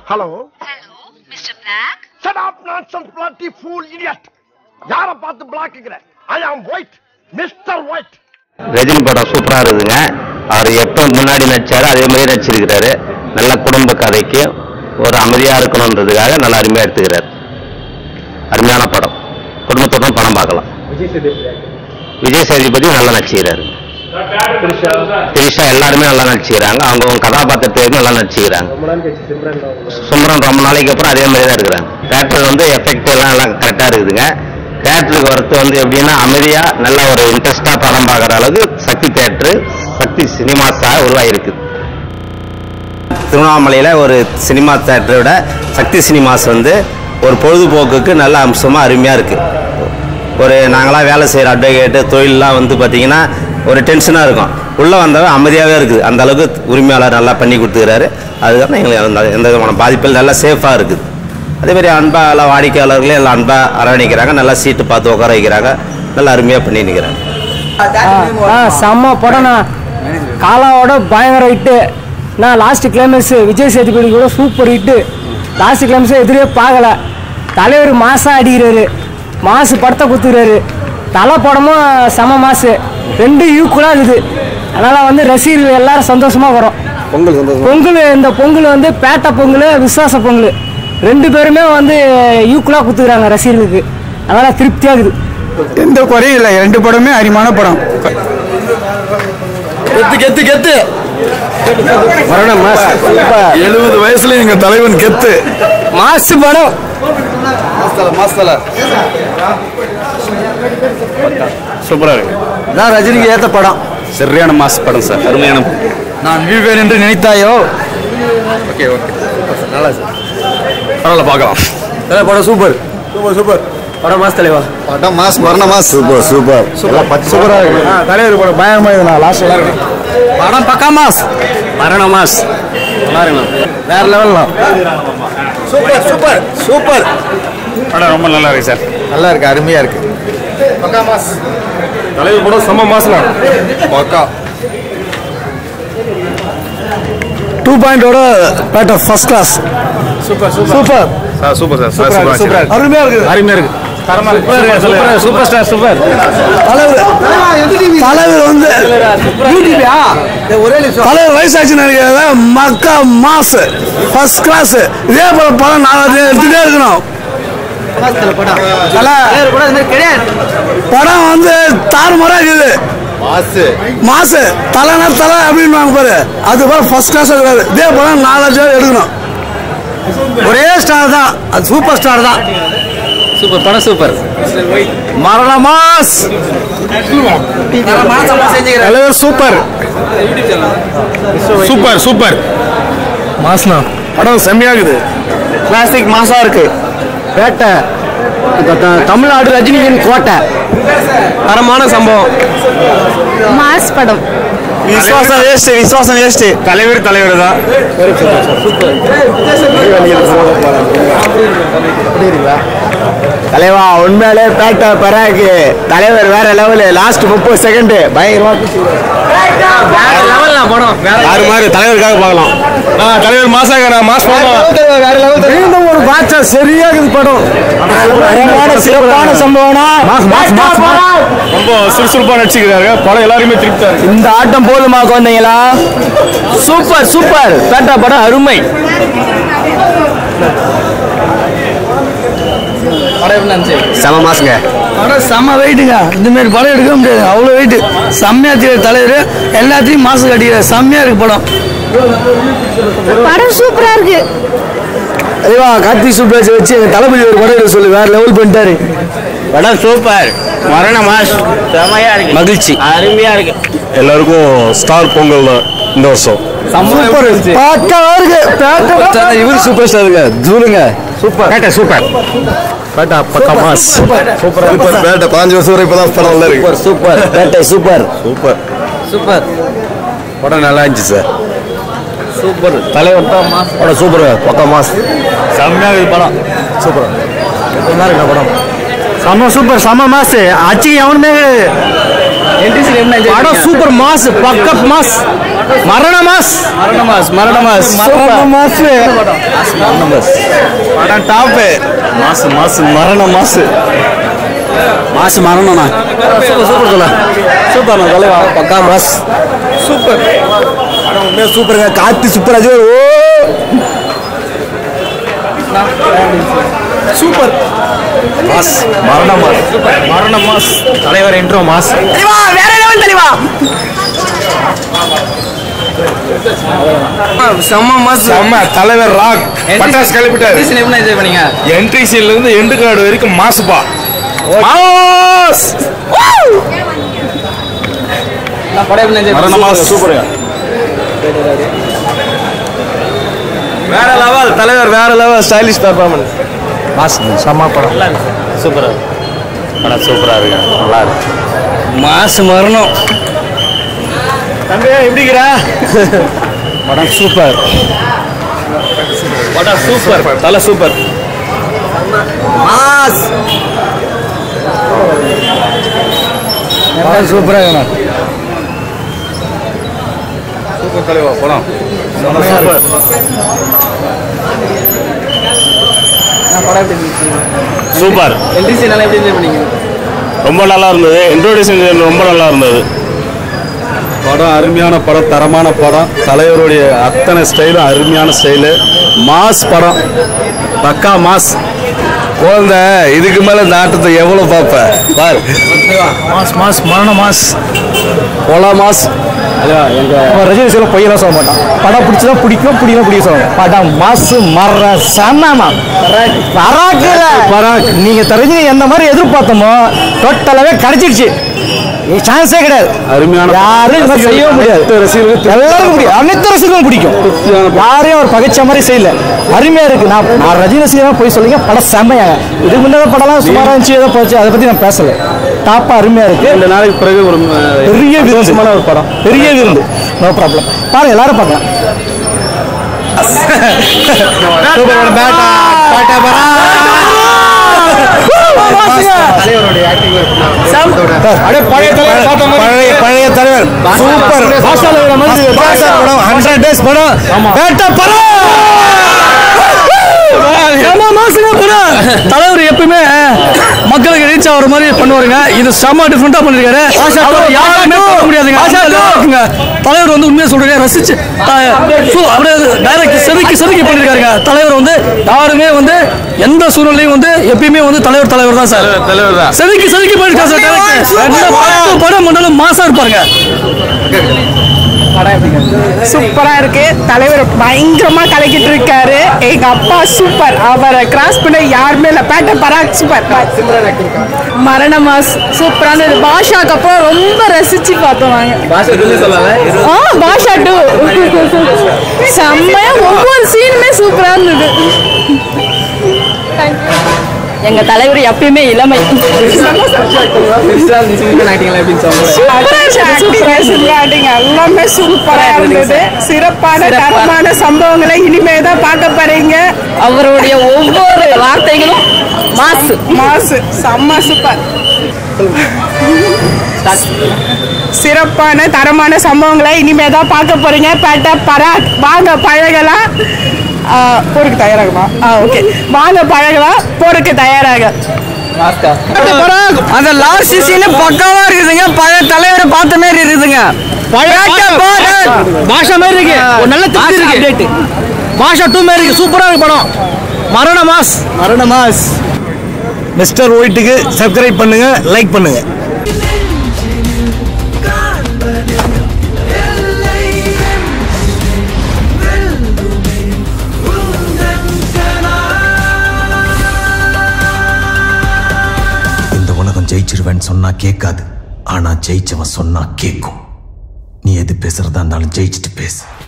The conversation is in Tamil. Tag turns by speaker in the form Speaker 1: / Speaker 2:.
Speaker 1: Hello
Speaker 2: hello mister black
Speaker 1: Shut up, nonsense, bloody fool, idiot! யார பார்த்து பிளாக்குங்கிற ஐ ஆம் ஒயிட் மிஸ்டர் ஒயிட்
Speaker 3: ரஜினி படம் சூப்பரா இருக்குதுங்க அவர் எப்போ முன்னாடி நடிச்சாரு அதே மாதிரி நடிச்சிருக்கிறாரு நல்ல குடும்ப கதைக்கு ஒரு அமைதியா இருக்கணுன்றதுக்காக நல்ல அருமையா எடுத்துக்கிறாரு அருமையான படம் குடும்பத்துடன் படம் பார்க்கலாம் விஜய் சேதுபதி நல்லா நடிச்சுக்கிறாரு திரிஷா எல்லாருமே நல்லா நடிச்சுக்கிறாங்க அவங்கவுங்க கதாபாத்திரத்துக்கு நல்லா நடிச்சுக்கிறாங்க சும்ரன் ரொம்ப நாளைக்கு அப்புறம் அதே மாதிரி தான் இருக்கிறாங்க தேட்டர் வந்து எஃபெக்ட் எல்லாம் எல்லாம் கரெக்டாக இருக்குதுங்க தேட்டருக்கு வரது வந்து எப்படின்னா அமைதியா நல்ல ஒரு இன்ட்ரெஸ்டா படம் பார்க்குற அளவுக்கு சக்தி தேட்டரு சக்தி சினிமாஸாக உருவாகிருக்கு திருவண்ணாமலையில் ஒரு சினிமா தேட்டரோட சக்தி சினிமாஸ் வந்து ஒரு பொழுதுபோக்குக்கு நல்ல அம்சமாக அருமையாக இருக்குது ஒரு நாங்களாம் வேலை செய்கிற அட்வொகேட்டு தொழிலெலாம் வந்து பார்த்திங்கன்னா ஒரு டென்ஷனாக இருக்கும் உள்ளே வந்தவன் அமைதியாகவே இருக்குது அந்த அளவுக்கு உரிமையாளர் நல்லா பண்ணி கொடுத்துக்கிறாரு அதுக்காக எங்களுக்கு அந்த- எந்த விதமான பாதிப்பில் நல்லா சேஃபாக இருக்குது அதேமாதிரி அன்பாக எல்லாம் வாடிக்கையாளர்களே எல்லாம் அன்பாக அரவணைக்கிறாங்க நல்லா சீட்டு பார்த்து உட்கார வைக்கிறாங்க நல்லா அருமையாக பண்ணி நிற்கிறாங்க
Speaker 4: ஆ செம்ம படம்ண்ணா காலாவோட பயங்கர ஹிட்டு நான் லாஸ்ட் கிளைமேக்ஸ் விஜய் சேதுபதி கூட சூப்பர் ஹிட்டு லாஸ்ட் கிளைமேக்ஸ் எதிரே பார்க்கல தலைவர் மாசா அடிக்கிறாரு மாசு படத்தை குத்துக்கிறாரு தலை படமும் செம மாசு ரெண்டு ஈக்குவலாக இருக்குது அதனால் வந்து ரசிகர்கள் எல்லாரும் சந்தோஷமாக வரும்
Speaker 5: பொங்கல் சந்தோஷம்
Speaker 4: பொங்கல் இந்த பொங்கல் வந்து பேட்டை பொங்கல் விசுவாச பொங்கல் ரெண்டு பேருமே வந்து ஈக்குவலாக குத்துக்கிறாங்க ரசிகர்களுக்கு அதனால் திருப்தியாக இருக்குது
Speaker 5: எந்த குறையும் இல்லை ரெண்டு படமே அரிமான படம் கெத்து கெத்து கெத்து
Speaker 4: வரணும் மாஸ்
Speaker 5: எழுபது வயசுல எங்க தலைவன் கெத்து
Speaker 4: மாசு படம்
Speaker 5: மாஸ்தல
Speaker 3: சூப்பராக இருக்கு
Speaker 5: நான் ரஜினிக்கு ஏத்த படம்
Speaker 3: சரியான மாஸ் படம் சார் அருமையான
Speaker 5: நான் வீழ்வேன் என்று நினைத்தாயோ ஓகே ஓகே நல்லா சார்
Speaker 3: பரவாயில்ல பார்க்கலாம்
Speaker 5: நல்ல படம் சூப்பர் சூப்பர் சூப்பர்
Speaker 4: படம் மாஸ் தலைவா
Speaker 5: படம் மாஸ் மரண மாஸ் சூப்பர் சூப்பர் சூப்பரா இருக்கு தலைவர் படம் பயங்கரமா இருக்கு நான் லாஸ்ட் இருக்கு படம் பக்கா மாஸ்
Speaker 3: மரண மாஸ் நல்லா இருக்கணும்
Speaker 5: வேற லெவல்ல சூப்பர் சூப்பர் சூப்பர்
Speaker 3: படம் ரொம்ப நல்லா இருக்கு சார்
Speaker 5: நல்லா இருக்கு அருமையா இருக்கு பக்கா மாஸ்
Speaker 3: தலைவர் படம் செம்ம மாசம்
Speaker 5: பக்கா டூ பாயிண்டோட பேட்டர் first class super super
Speaker 3: sir super sir
Speaker 5: super super அருமையா இருக்கு
Speaker 3: அருமையா இருக்கு
Speaker 5: சூப்பர்
Speaker 3: சூப்பர் ஸ்டார் சூப்பர்
Speaker 5: தலைவர் தலைவர் வந்து தலைவர் வயசாச்சு நினைக்கிறத மக்கா மாஸ் ஃபர்ஸ்ட் கிளாஸ் இதே போல படம் நாலாவது எடுத்துட்டே இருக்கணும் தல, படம் வந்து தாறுமாறா இருக்குது மாசு தலைனா தலை அப்படின்னு பாரு அது போல ஃபர்ஸ்ட் கிளாஸ் இருக்காது இதே படம் நாலாவது எடுக்கணும் ஒரே ஸ்டார் தான் அது சூப்பர் ஸ்டார் தான்
Speaker 3: சூப்பர் படம் சூப்பர்
Speaker 5: மரண மாஸ் தலைவர் சூப்பர்
Speaker 3: சூப்பர் சூப்பர்
Speaker 5: மாஸ்னா படம் செம்மையாகுது கிளாசிக் மாசா இருக்கு பேட்டை தமிழ்நாடு ரஜினியின் கோட்டை தரமான சம்பவம்
Speaker 2: மாஸ் படம்
Speaker 5: விசுவாசம் வேஸ்ட் விசுவாசம் வேஸ்ட்
Speaker 3: தலைவர் தலைவர் தான்
Speaker 5: தலைவா உண்மையிலே பேட்டை பராக்கு தலைவர் வேற லெவலு லாஸ்ட் முப்பது செகண்ட் பயங்கரமா
Speaker 3: யாரு மாதிரி தலைவருக்காக பார்க்கலாம் தலைவர் மாசாக மாஸ்
Speaker 5: வேற லெவல் மீண்டும் ஒரு பாட்சா சரியா இருக்குது படம் அருமையான சிறப்பான சம்பவம்னா
Speaker 3: ரொம்ப சுறுசுறுப்பா நடிச்சுக்கிறாங்க படம் எல்லாருமே திருப்தியா இருக்கு
Speaker 4: இந்த ஆட்டம் போதுமா குழந்தைங்களா சூப்பர் சூப்பர் பேட்டா படம் அருமை
Speaker 3: செம மாசுங்க
Speaker 5: படம் செம்ம வெயிட்டுங்க இந்த மாதிரி படம் எடுக்க முடியாது அவ்வளோ வெயிட் செம்மையா தெரியும் தலைவர் எல்லாத்தையும் மாசு கட்டிக்கிறார் செம்மையா இருக்கு படம்
Speaker 2: படம் சூப்பரா இருக்கு
Speaker 5: அதுவா கார்த்திக் சுப்ராஜ் வச்சு எங்க தளபதி ஒரு படம் எடுக்க சொல்லு வேற லெவல் பண்ணிட்டாரு
Speaker 3: படம் சூப்பர் மரண மாஸ் செமையா இருக்கு
Speaker 5: மகிழ்ச்சி
Speaker 3: அருமையா இருக்கு
Speaker 6: எல்லாருக்கும் ஸ்டார் பொங்கல் தான் இந்த வருஷம்
Speaker 5: சூப்பர் பக்காவா இருக்கு இவர் சூப்பர் ஸ்டாருங்க ஜூலுங்க சூப்பர்
Speaker 3: பேட்டை சூப்பர்
Speaker 6: பேட்டா பக்கா மாஸ் சூப்பர் பேட்டை பாஞ்சு வருஷம் வரை இப்பதான் படம் நல்லா இருக்கு
Speaker 5: super Petta super
Speaker 6: super
Speaker 5: super
Speaker 6: படம் நல்லா இருந்துச்சு சார்
Speaker 5: சூப்பர் தலைவர் தான் மாஸ் படம் சூப்பர் பக்கா மாஸ்
Speaker 3: செம்மையா இருக்கு படம்
Speaker 5: சூப்பர் நல்லா இருக்கு படம் செம்ம சூப்பர் செம்ம மாஸ் அச்சு எவனுமே
Speaker 4: படம் சூப்பர் மாஸ் பக்க மாஸ் மரண மாஸ் மரண மாஸ் மரண மாஸ் மரண மாஸ் மரண மாஸ் படம் டாப் மாஸ் மாஸ் மரண மாஸ் மாஸ் மரணம்ண்ணா சூப்பர் சூப்பர் சொல்ல சூப்பர் தலைவா பக்கா மாஸ் சூப்பர் படம் உண்மையாக சூப்பருங்க கார்த்தி சூப்பராஜ் ஓ சூப்பர் மாஸ் மரண மாஸ் மரண மாஸ் தலைவர் இன்ட்ரோ மாஸ் தெளிவா வேற லெவல் தெளிவா செம்ம மாஸ்
Speaker 6: செம்ம தலைவர் ராக் பட்டாசு கிளப்பிட்டாரு
Speaker 4: என்ஜாய் பண்ணீங்க
Speaker 6: என்ட்ரி சீன்ல இருந்து எண்டு கார்டு வரைக்கும் மாசுப்பா மாஸ்
Speaker 4: படம் எப்படி என்ஜாய்
Speaker 6: மரண மாஸ் சூப்பர் வேற லெவல் தலைவர் வேற லெவல் ஸ்டைலிஷ் பெர்ஃபார்மன்ஸ்
Speaker 4: மாஸ் செம்ம படம்
Speaker 3: சூப்பரா படம் சூப்பரா இருக்கு நல்லா இருக்கு
Speaker 4: மாஸ் மரணம்
Speaker 6: தம்பி எப்படிங்கிறா
Speaker 4: படம் சூப்பர்
Speaker 6: படம் சூப்பர் தலை சூப்பர்
Speaker 4: மாஸ் படம் சூப்பராக இருக்கணும்
Speaker 6: சூப்பர் தலைவா படம் சூப்பர்
Speaker 3: சூப்பர்
Speaker 4: என்ட்ரி சீன் எப்படி என்ஜாய் பண்ணீங்க
Speaker 3: ரொம்ப நல்லா இருந்தது இன்ட்ரோடியூஷன் ரொம்ப நல்லா இருந்தது
Speaker 6: படம் அருமையான படம் தரமான படம் தலைவருடைய அத்தனை ஸ்டைலும் அருமையான ஸ்டைலு மாஸ் படம் பக்கா மாஸ் குழந்தை இதுக்கு மேல இந்த ஆட்டத்தை எவ்வளவு பார்ப்ப பாரு
Speaker 4: மாஸ் மாஸ் மரண மாஸ்
Speaker 6: கொலா மாஸ்
Speaker 4: ரஜினி சொல்ல பொய்யெல்லாம் சொல்ல மாட்டான் படம் பிடிச்சதா பிடிக்கும் பிடிக்கும் பிடிக்க சொல்லுவாங்க படம் மாசு மர்ற சன்னமா பராக்குல பராக் நீங்க தெரிஞ்சு எந்த மாதிரி எதிர்பார்த்தோமோ டோட்டலாவே கிடைச்சிடுச்சு சான்ஸே கிடையாது
Speaker 6: அருமையான
Speaker 4: யாரும் இந்த மாதிரி செய்யவே முடியாது எல்லாருக்கும் பிடிக்கும் அனைத்து ரசிகர்களும் பிடிக்கும் யாரையும் ஒரு பகைச்ச மாதிரி செய்யல அருமையா இருக்கு நான் நான் ரஜினி ரசிகரா போய் சொல்லுங்க படம் செம்மையாங்க இதுக்கு முன்னாடி படம்லாம் சுமாரா இருந்துச்சு ஏதோ போச்சு அதை பத்தி நான் பேசல டாப்பா அருமையா இருக்கு
Speaker 6: ரெண்டு நாளைக்கு பிறகு ஒரு
Speaker 4: பெரிய விருந்து ஒரு படம் பெரிய விருந்து நோ ப்ராப்ளம் பாருங்க எல்லாரும் பார்க்கலாம் பழைய பழைய தலைவர் சூப்பர் ஹண்ட்ரட் டேஸ் படம் பேட்டா படம் செம மாசுங்க படம் தலைவர் எப்பயுமே மக்களுக்கு ரீச் ஆகிற மாதிரி பண்ணுவாருங்க இது செம டிஃப்ரெண்டா பண்ணிருக்காரு அவர் யாருமே பண்ண முடியாதுங்க அந்த level இருக்குங்க. தலைவர் வந்து உண்மையா சொல்றீங்க ரசிச்சு த- சு- அப்படியே டைரக்ட் செதுக்கி செதுக்கி பண்ணிருக்காருங்க தலைவர் வந்து யாருமே வந்து எந்த சூழ்நிலையும் வந்து எப்பயுமே வந்து தலைவர் தலைவர் தான் சார்
Speaker 6: தலைவர் தான்
Speaker 4: செதுக்கி செதுக்கி பண்ணிருக்காரு சார் டைரக்ட் எந்த பத்து படம் பண்ணாலும் மாசா இருப்பாருங்க
Speaker 7: சூப்பரா இருக்கு தலைவர் பயங்கரமா கலக்கிட்டு இருக்காரு எங்க அப்பா சூப்பர் அவரை கிராஸ் பண்ண யாருமே இல்ல பேட்ட பராக் சூப்பர் மரண மாஸ் சூப்பரானது பாஷாக்கு அப்புறம் ரொம்ப ரசிச்சு பார்த்தோம் நாங்க ஆ பாஷா டூ செம்மையா ஒவ்வொரு சீனுமே சூப்பரா இருந்தது எங்க தலைவர் எப்பயுமே இளமை எல்லாமே சூப்பரா இருந்தது சிறப்பான தரமான சம்பவங்களை இனிமே தான் பார்க்க போறீங்க அவருடைய ஒவ்வொரு வார்த்தைகளும் மாசு மாசு செம்ம சூப்பர் சிறப்பான தரமான சம்பவங்களை இனிமே தான் பார்க்க போறீங்க பேட்ட பராக் வாங்க பழகலாம் ஆ, போருக்கு தயாராகுமா ஆ ஓகே வாங்க பழகலாம் போருக்கு தயாராக
Speaker 4: அந்த லாஸ்ட் சீன் பக்காவா இருக்குதுங்க பழைய தலைவரை பார்த்த மாதிரி இருக்குதுங்க பாஷா மாதிரி இருக்கு ஒரு நல்ல திருப்தி இருக்கு பாஷா டூ மாதிரி இருக்கு சூப்பரா இருக்கு படம் மரண மாஸ் மரண மாஸ் மிஸ்டர் ஒயிட்டுக்கு சப்ஸ்கிரைப் பண்ணுங்க லைக் பண்ணுங்க
Speaker 8: இந்த உலகம் ஜெயிச்சிருவேன்னு சொன்னா கேட்காது ஆனா ஜெயிச்சவன் சொன்னா கேட்கும் நீ எது பேசுறதா இருந்தாலும் ஜெயிச்சுட்டு பேசு